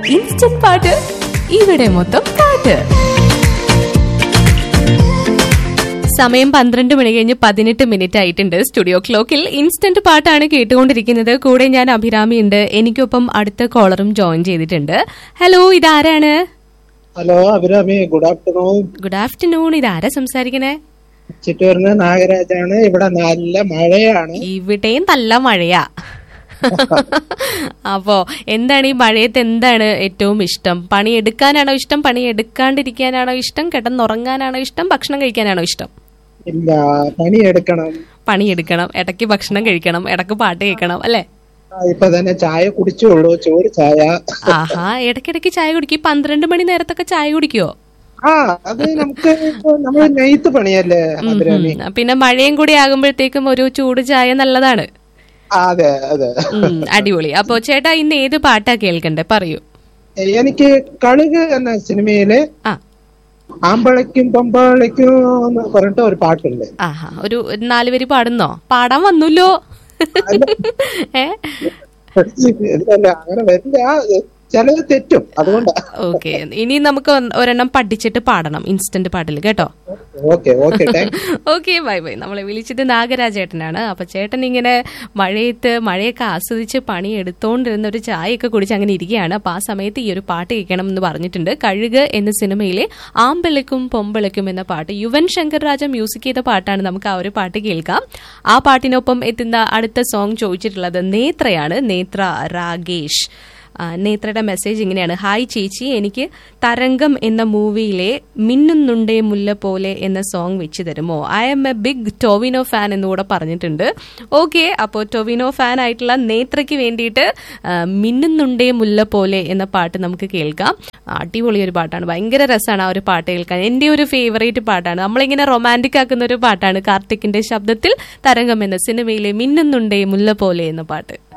instant പാട്ട് ഇവിടെ മൊത്തം പാട്ട് സമയം പന്ത്രണ്ട് മണി കഴിഞ്ഞ് പതിനെട്ട് മിനിറ്റ് ആയിട്ടുണ്ട് സ്റ്റുഡിയോ ക്ലോക്കിൽ ഇൻസ്റ്റന്റ് പാട്ടാണ് കേട്ടുകൊണ്ടിരിക്കുന്നത് കൂടെ ഞാൻ അഭിരാമി ഉണ്ട് എനിക്കൊപ്പം അടുത്ത കോളറും ജോയിൻ ചെയ്തിട്ടുണ്ട് ഹലോ ഇതാരാണ് hello Abhirami good afternoon good afternoon ഇതാരാ സംസാരിക്കണേ ചിറ്റൂരിന് നാഗരാജാണ് ഇവിടെ നല്ല മഴയാണ് ഇവിടെയും നല്ല മഴയാ അപ്പോ എന്താണ് ഈ മഴയത്ത് എന്താണ് ഏറ്റവും ഇഷ്ടം പണി എടുക്കാനാണോ ഇഷ്ടം പണി എടുക്കാണ്ടിരിക്കാനാണോ ഇഷ്ടം കിടന്നുറങ്ങാനാണോ ഇഷ്ടം ഭക്ഷണം കഴിക്കാനാണോ ഇഷ്ടം ഇല്ല പണിയെടുക്കണം പണിയെടുക്കണം ഇടയ്ക്ക് ഭക്ഷണം കഴിക്കണം ഇടയ്ക്ക് പാട്ട് കേൾക്കണം അല്ലെ ആ, ഇപ്പൊ തന്നെ ചായ കുടിച്ചുള്ളൂ ചൂട് ചായ ആഹാ ഇടയ്ക്കിടയ്ക്ക് ചായ കുടിക്കും പന്ത്രണ്ട് മണി നേരത്തൊക്കെ ചായ കുടിക്കുവോ ആ അത് നമുക്ക് ഇപ്പൊ നമ്മൾ നെയ്ത്ത് പണിയല്ലേ അഭിരാമി ഉം, പിന്നെ മഴയും കൂടി ആകുമ്പോഴത്തേക്കും ഒരു ചൂട് ചായ നല്ലതാണ് ആ, അതെ അതെ ഉം, അടിപൊളി അപ്പോ ചേട്ടാ ഇന്ന് ഏത് പാട്ടാ കേൾക്കണ്ടേ പറയൂ എനിക്ക് കഴുക് എന്ന സിനിമയില് ആ ആമ്പളയ്ക്കും പമ്പാളയ്ക്കും എന്ന് പറഞ്ഞിട്ട് ഒരു പാട്ടുണ്ട് ആഹാ ഒരു നാല് പേര് പാടുന്നോ പാടാൻ വന്നല്ലോ ഏ ഇതല്ല അങ്ങനെ വരില്ല ചിലത് തെറ്റും അതുകൊണ്ടാ ഓക്കെ ഇനി നമുക്ക് ഒന്ന് ഒരെണ്ണം പഠിച്ചിട്ട് പാടണം ഇൻസ്റ്റന്റ് പാട്ടിൽ കേട്ടോ okay okay thank okay bye bye നമ്മളെ വിളിച്ചത് നാഗരാജേട്ടനാണ് അപ്പൊ ചേട്ടൻ ഇങ്ങനെ മഴയത്ത് മഴയൊക്കെ ആസ്വദിച്ച് പണി എടുത്തോണ്ടിരുന്ന ഒരു ചായയൊക്കെ കുടിച്ച് അങ്ങനെ ഇരിക്കുകയാണ് അപ്പൊ ആ സമയത്ത് ഈ ഒരു പാട്ട് കേൾക്കണം എന്ന് പറഞ്ഞിട്ടുണ്ട് കഴുക് എന്ന സിനിമയിലെ ആമ്പലക്കും പൊമ്പലക്കും എന്ന പാട്ട് യുവൻ ശങ്കർ രാജ മ്യൂസിക് ചെയ്ത പാട്ടാണ് നമുക്ക് ആ ഒരു പാട്ട് കേൾക്കാം ആ പാട്ടിനൊപ്പം എത്തുന്ന അടുത്ത സോങ് ചോദിച്ചിട്ടുള്ളത് നേത്രയാണ് നേത്ര രാഗേഷ് ആ, നേത്രയുടെ മെസ്സേജ് ഇങ്ങനെയാണ് ഹായ് ചേച്ചി എനിക്ക് തരംഗം എന്ന മൂവിയിലെ മിന്നുന്നുണ്ടേ മുല്ല പോലെ എന്ന സോങ് വെച്ച് തരുമോ I am a big Tovino fan എന്നുകൂടെ പറഞ്ഞിട്ടുണ്ട് ഓക്കെ അപ്പോൾ ടൊവിനോ ഫാൻ ആയിട്ടുള്ള നേത്രയ്ക്ക് വേണ്ടിയിട്ട് ആ, മിന്നുന്നുണ്ടേ മുല്ല പോലെ എന്ന പാട്ട് നമുക്ക് കേൾക്കാം അടിപൊളി ഒരു പാട്ടാണ് ഭയങ്കര രസമാണ് ആ ഒരു പാട്ട് കേൾക്കാൻ എൻ്റെ ഒരു ഫേവറേറ്റ് പാട്ടാണ് നമ്മളിങ്ങനെ റൊമാൻറ്റിക് ആക്കുന്ന ഒരു പാട്ടാണ് കാർത്തിക്കിന്റെ ശബ്ദത്തിൽ തരംഗം എന്ന സിനിമയിലെ മിന്നുന്നുണ്ടേ മുല്ല പോലെ എന്ന പാട്ട്